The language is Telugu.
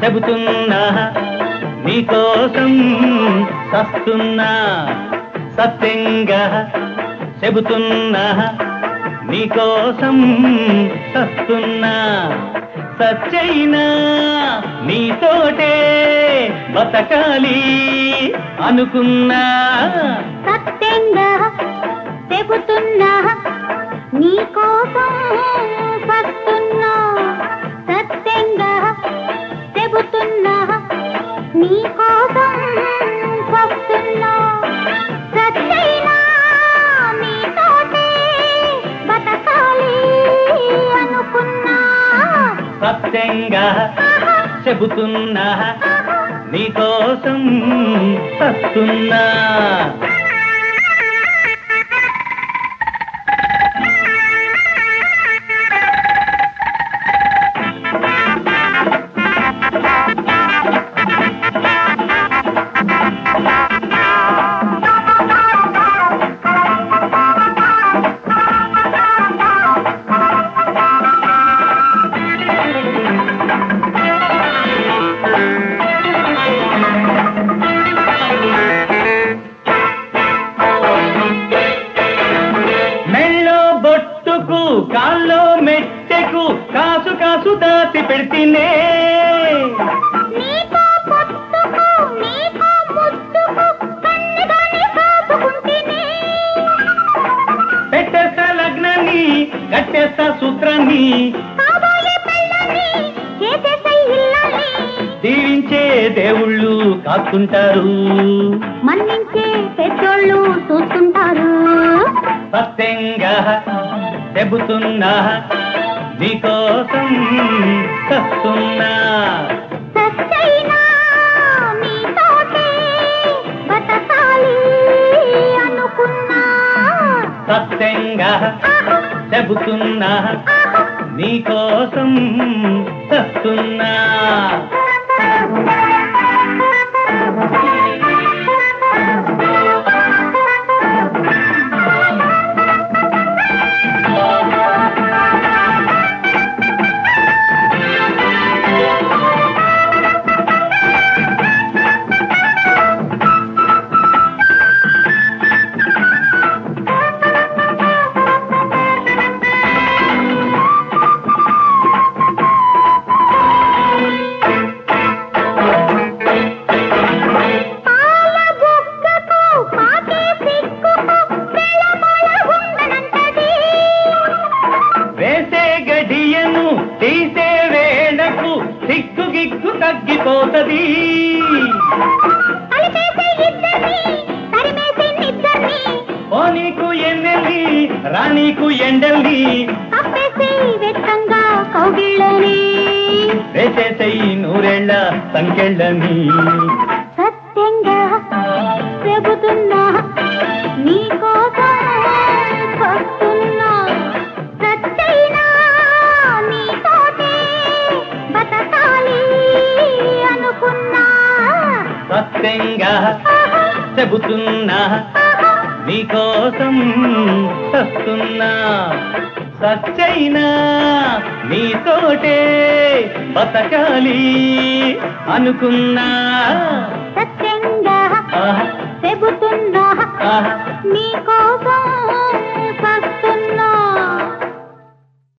చెబుతున్నా నీకోసం సస్తున్నా సత్యంగా చెబుతున్నా నీకోసం సస్తున్నా సచ్చైనా నీతోటే బతకాలి అనుకున్నా సత్యంగా చెబుతున్నా నీకోసం వస్తున్నా సత్యంగా చెబుతున్నా నీకోసం వస్తున్నా సత్యైనా నీతోటే బతకాలి అనుకున్నా సత్యంగా చెబుతున్నా నీకోసం సస్తున్నా మెళ్ళో బొట్టుకు కాల్లో మెట్టెకు కాసు కాసు దాచి పెడితేనే నీకో పొత్తుకు నీకో ముద్దుకు కన్నుగాని కాపుకుంటేనే పెట్టేస్తా లగ్నాన్ని కట్టేస్తా సూత్రాన్ని కాబోయే పెళ్ళని చేసేసై ఇల్లాలి దీవించే దేవుళ్ళు కాస్తుంటారు మన్నించే పెద్దోళ్ళు చూస్తుంటారు సత్యంగా చెబుతున్నా నీకోసం సస్తున్నా సచ్చైనా నీతోటే బతకాలి అనుకున్నా సత్యంగా చెబుతున్నా నీకోసం సస్తున్నా పాల బుగ్గకు పాకే సిగ్గుకు వెలమల ఉండనంటది వేసే గడియను తీసే వేళకు సిగ్గు గిగ్గు తగ్గిపోతది కలిపేసే ఇద్దరిని తరిమేసే నిద్దరిని ఓ నీకు ఎన్నెల్లి రానీకు ఎండల్లి కప్పేసే వెచ్చంగా కౌగిళ్ళని వేసేసెయ్యి నూరేళ్ల సంకెళ్ళని సత్యంగా చెబుతున్నా నీకోసం వస్తున్నా సచ్చైనా నీతోటే బతకాలి అనుకున్నా సత్యంగా చెబుతున్నా నీకోసం సస్తున్నా సచ్చైనా నీతోటే బతకాలి అనుకున్నా